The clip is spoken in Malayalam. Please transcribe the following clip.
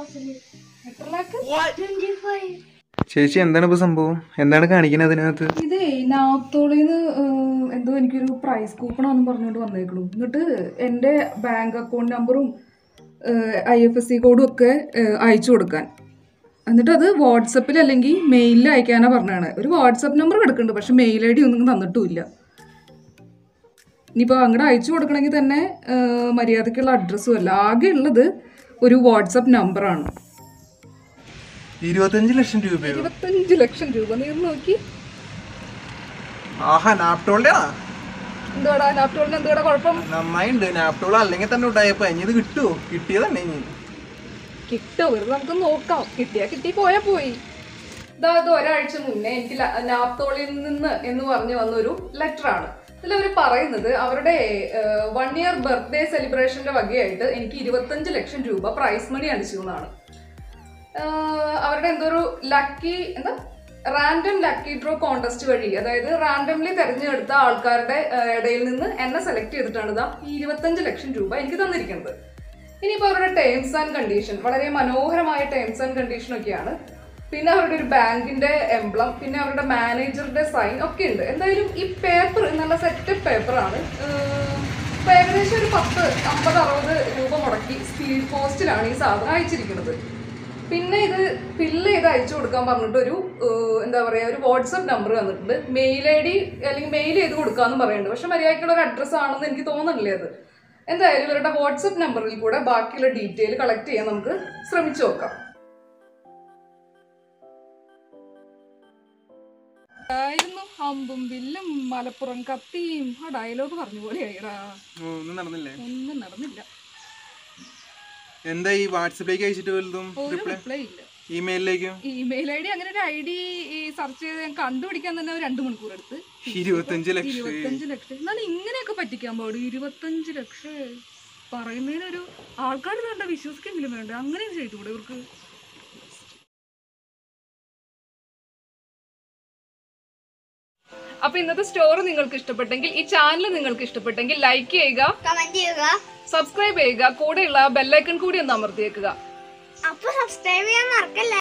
എത്ര ലാക്ക് ട്വന്റി ഫൈവ് ചേച്ചി എന്താണ് ഇപ്പൊ സംഭവം എന്താണ് കാണിക്കുന്നത് അതിനകത്ത് ഇതേ നാത്തോളിന്ന് എന്തോ എനിക്കൊരു പ്രൈസ് കൂപ്പണാന്ന് പറഞ്ഞുകൊണ്ട് വന്നേക്കണു എന്നിട്ട് എൻ്റെ ബാങ്ക് അക്കൗണ്ട് നമ്പറും ഐ എഫ് എസ് സി കോഡും ഒക്കെ ഏഹ്, അയച്ചു കൊടുക്കാൻ എന്നിട്ട് അത് വാട്സപ്പിൽ അല്ലെങ്കിൽ മെയിലിൽ അയക്കാനാണ് പറഞ്ഞാണ് ഒരു വാട്സപ്പ് നമ്പർ കിടക്കുന്നുണ്ട് പക്ഷെ മെയിൽ ഐ ഡി ഒന്നും തന്നിട്ടുമില്ല ഇനിയിപ്പോൾ അങ്ങോട്ട് അയച്ചു കൊടുക്കണമെങ്കിൽ തന്നെ ഏഹ്, മര്യാദയ്ക്കുള്ള അഡ്രസ്സും അല്ല ആകെ ഉള്ളത് ഒരു വാട്സപ്പ് നമ്പറാണ് ഇരുപത്തഞ്ച് ലക്ഷം രൂപയോ ഇരുപത്തഞ്ച് ലക്ഷം രൂപ നീ ഒന്ന് നോക്കി ആഹാ നാപ്റ്റോളിന്റെ എന്തുവാടാ ലാപ്ടോപ്പിന് എന്തുവാടാ കുഴപ്പം നന്നായിണ്ട് നാപ്റ്റോൾ അല്ലെങ്കിൽ തന്നെ ഉണ്ടായപ്പോ ഇനി ഇത് കിട്ടുമോ കിട്ടിയത് തന്നെ ഇനി കിട്ടോ വെറുതെ നമുക്ക് നോക്കാം കിട്ടിയാ കിട്ടി പോയാ പോയി ഇതാ ഇത് ഒരാഴ്ച മുന്നേ എനിക്ക് നാപ്തോളിൽ നിന്ന് എന്ന് പറഞ്ഞു വന്ന ഒരു ലെറ്റർ ആണ് ഇതിൽ അവർ പറയുന്നത് അവരുടെ വൺ ഇയർ ബർത്ത്ഡേ സെലിബ്രേഷന്റെ വകയായിട്ട് എനിക്ക് ഇരുപത്തഞ്ച് ലക്ഷം രൂപ പ്രൈസ് മണി അടിച്ചു എന്നാണ് ആഹ് അവരുടെ എന്തോ ഒരു ലക്കി എന്താ റാൻഡം ലക്കി ഡ്രോ കോൺടെസ്റ്റ് വഴി അതായത് റാൻഡംലി തെരഞ്ഞെടുത്ത ആൾക്കാരുടെ ആഹ് ഇടയിൽ നിന്ന് എന്നെ സെലക്ട് ചെയ്തിട്ടാണ് ഇതാ ഈ ഇരുപത്തഞ്ച് ലക്ഷം രൂപ എനിക്ക് തന്നിരിക്കുന്നത് ഇനിയിപ്പോൾ അവരുടെ ടേംസ് ആൻഡ് കണ്ടീഷൻ വളരെ മനോഹരമായ ടേംസ് ആൻഡ് കണ്ടീഷൻ ഒക്കെയാണ് പിന്നെ അവരുടെ ഒരു ബാങ്കിന്റെ എംബ്ലം പിന്നെ അവരുടെ മാനേജറുടെ സൈൻ ഒക്കെ ഉണ്ട് എന്തായാലും ഈ പേപ്പർ നല്ല സെറ്റപ്പ് പേപ്പറാണ് ഇപ്പൊ ഏകദേശം ഒരു പത്ത് അമ്പത് അറുപത് രൂപ മുടക്കി സ്പീഡ് പോസ്റ്റിലാണ് ഈ സാധനം അയച്ചിരിക്കുന്നത് പിന്നെ ഇത് ഫില്ല് ചെയ്ത് അയച്ചു കൊടുക്കാൻ പറഞ്ഞിട്ട് ഒരു ഏഹ്, എന്താ പറയുക ഒരു വാട്സപ്പ് നമ്പർ തന്നിട്ടുണ്ട് മെയിൽ ഐ ഡി അല്ലെങ്കിൽ മെയിൽ ചെയ്ത് കൊടുക്കാമെന്ന് പറയുന്നുണ്ട് പക്ഷെ മര്യാദയ്ക്കുള്ള ഒരു അഡ്രസ്സ് ആണെന്ന് എനിക്ക് തോന്നുന്നില്ലേ അത് എന്തായാലും ഇവരുടെ വാട്സപ്പ് നമ്പറിൽ കൂടെ ബാക്കിയുള്ള ഡീറ്റെയിൽ കളക്ട് ചെയ്യാൻ നമുക്ക് ശ്രമിച്ചു നോക്കാം ആയിരുന്നു ഹമ്പും വില്ലും മലപ്പുറം കത്തിയും ആ ഡയലോഗ് പറഞ്ഞ പോലെ ആയിടാ ഒന്നും നടന്നില്ലേ ഒന്നും നടന്നില്ല എന്താ ഈ വാട്സപ്പിലേക്ക് അയച്ചിട്ട് വലുതും ഒരു റിപ്ലൈ റിപ്ലൈ ഇല്ല ഇമെയിലിലേക്കും ഇമെയിൽ ഐ ഡി അങ്ങനെ ഒരു ഐ ഡി സെർച്ച് ചെയ്ത് ഞാൻ കണ്ടുപിടിക്കാൻ തന്നെ ഒരു രണ്ട് മണിക്കൂർ എടുത്ത് ഇരുപത്തഞ്ച് ലക്ഷം ഇരുപത്തഞ്ച് ലക്ഷം എന്നാലും ഇങ്ങനെയൊക്കെ പറ്റിക്കാൻ പാടും ഇരുപത്തഞ്ച് ലക്ഷം പറയുന്നതിനൊരു ആൾക്കാർ വേണ്ട വിശ്വസിക്കെങ്കിലും വേണ്ട അങ്ങനെ ചെയ്തുകൂടെ ഇവർക്ക് അപ്പൊ ഇന്നത്തെ സ്റ്റോറി നിങ്ങൾക്ക് ഇഷ്ടപ്പെട്ടെങ്കിൽ ഈ ചാനൽ നിങ്ങൾക്ക് ഇഷ്ടപ്പെട്ടെങ്കിൽ ലൈക്ക് ചെയ്യുക കമന്റ് ചെയ്യുക സബ്സ്ക്രൈബ് ചെയ്യുക കൂടെയുള്ള ബെല്ലൈക്കൺ കൂടി ഒന്ന് അമർത്തിയേക്കുക അപ്പൊ സബ്സ്ക്രൈബ് ചെയ്യാൻ മറക്കല്ലേ